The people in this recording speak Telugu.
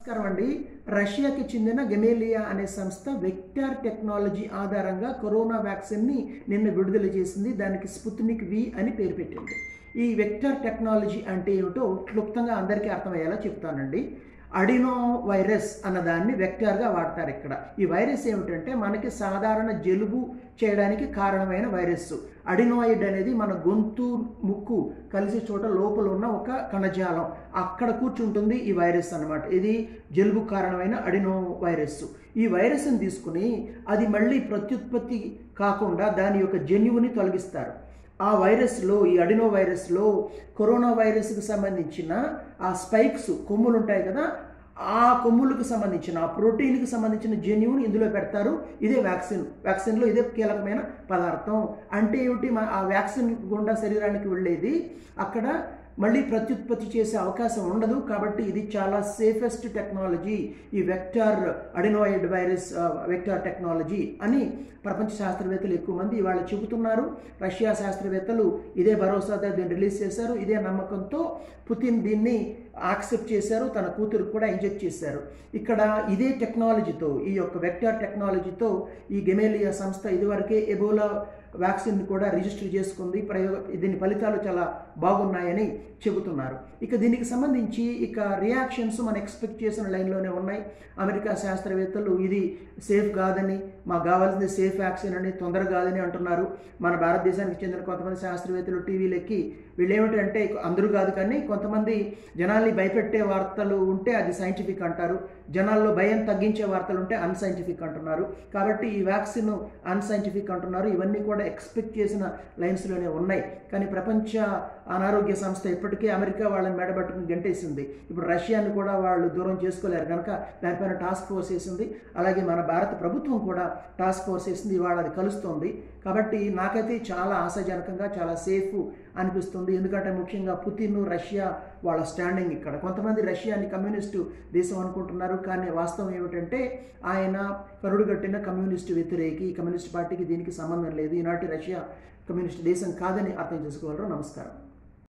నమస్కారం అండి రష్యాకి చెందిన గెమేలియా అనే సంస్థ వెక్టార్ టెక్నాలజీ ఆధారంగా కరోనా వ్యాక్సిన్ని నిన్న విడుదల చేసింది దానికి స్పుత్నిక్ వి అని పేరు పెట్టింది ఈ వెక్టార్ టెక్నాలజీ అంటే ఏమిటో క్లుప్తంగా అందరికీ అర్థమయ్యేలా చెప్తానండి అడినో వైరస్ అన్నదాన్ని వెక్టార్గా వాడతారు ఇక్కడ ఈ వైరస్ ఏమిటంటే మనకి సాధారణ జలుబు చేయడానికి కారణమైన వైరస్ అడినోయిడ్ అనేది మన గొంతు ముక్కు కలిసే చోట లోపల ఉన్న ఒక కణజాలం అక్కడ కూర్చుంటుంది ఈ వైరస్ అన్నమాట ఇది జలుబు కారణమైన అడినో వైరస్ ఈ వైరస్ని తీసుకుని అది మళ్ళీ ప్రత్యుత్పత్తి కాకుండా దాని యొక్క జన్యువుని తొలగిస్తారు ఆ వైరస్లో ఈ అడినో వైరస్లో కరోనా వైరస్కి సంబంధించిన ఆ స్పైక్స్ కొమ్ములు ఉంటాయి కదా ఆ కొమ్ములకు సంబంధించిన ఆ ప్రోటీన్కి సంబంధించిన జన్యువుని ఇందులో పెడతారు ఇదే వ్యాక్సిన్ వ్యాక్సిన్లో ఇదే కీలకమైన పదార్థం అంటే ఏమిటి మా- ఆ వ్యాక్సిన్ గుండా శరీరానికి వెళ్ళేది అక్కడ మళ్ళీ ప్రత్యుత్పత్తి చేసే అవకాశం ఉండదు కాబట్టి ఇది చాలా సేఫెస్ట్ టెక్నాలజీ ఈ వెక్టార్ అడినోయిడ్ వైరస్ ఆ, వెక్టార్ టెక్నాలజీ అని ప్రపంచ శాస్త్రవేత్తలు ఎక్కువ మంది ఇవాళ చెబుతున్నారు రష్యా శాస్త్రవేత్తలు ఇదే భరోసాతో దీన్ని రిలీజ్ చేశారు ఇదే నమ్మకంతో పుతిన్ దీన్ని యాక్సెప్ట్ చేశారు తన కూతురు కూడా ఇంజెక్ట్ చేశారు ఇక్కడ ఇదే టెక్నాలజీతో ఈ యొక్క వెక్టార్ టెక్నాలజీతో ఈ గెమేలియా సంస్థ ఇదివరకే ఎబోలా వ్యాక్సిన్ కూడా రిజిస్టర్ చేసుకుంది ప్రయోగ దీని ఫలితాలు చాలా బాగున్నాయని చెబుతున్నారు ఇక దీనికి సంబంధించి ఇక రియాక్షన్స్ మనం ఎక్స్పెక్ట్ చేసిన లైన్లోనే ఉన్నాయి అమెరికా శాస్త్రవేత్తలు ఇది సేఫ్ కాదని మాకు కావాల్సింది సేఫ్ వ్యాక్సిన్ అని తొందర కాదని అంటున్నారు మన భారతదేశానికి చెందిన కొంతమంది శాస్త్రవేత్తలు టీవీలు ఎక్కి వీళ్ళు ఏమిటంటే అందరూ కాదు కానీ కొంతమంది జనాల్ని భయపెట్టే వార్తలు ఉంటే అది సైంటిఫిక్ అంటారు జనాల్లో భయం తగ్గించే వార్తలు ఉంటే అన్సైంటిఫిక్ అంటున్నారు కాబట్టి ఈ వ్యాక్సిన్ అన్సైంటిఫిక్ అంటున్నారు ఇవన్నీ కూడా ఎక్స్పెక్ట్ చేసిన లైన్స్లోనే ఉన్నాయి కానీ ప్రపంచ అనారోగ్య సంస్థ ఇప్పటికే అమెరికా వాళ్ళని మెడబట్టుకుని గంటేసింది ఇప్పుడు రష్యాని కూడా వాళ్ళు దూరం చేసుకోలేరు కనుక దానిపైన టాస్క్ ఫోర్స్ వేసింది అలాగే మన భారత ప్రభుత్వం కూడా టాస్క్ ఫోర్స్ వేసింది ఇవాళ అది కలుస్తోంది కాబట్టి నాకైతే చాలా ఆశాజనకంగా చాలా సేఫ్ అనిపిస్తుంది ఎందుకంటే ముఖ్యంగా పుతిన్ రష్యా వాళ్ళ స్టాండింగ్ ఇక్కడ కొంతమంది రష్యాని కమ్యూనిస్టు దేశం అనుకుంటున్నారు కానీ వాస్తవం ఏమిటంటే ఆయన కరుడుగట్టిన కమ్యూనిస్టు వ్యతిరేకి కమ్యూనిస్ట్ పార్టీకి దీనికి సంబంధం లేదు ఈనాటి రష్యా కమ్యూనిస్ట్ దేశం కాదని అర్థం చేసుకోగలరు నమస్కారం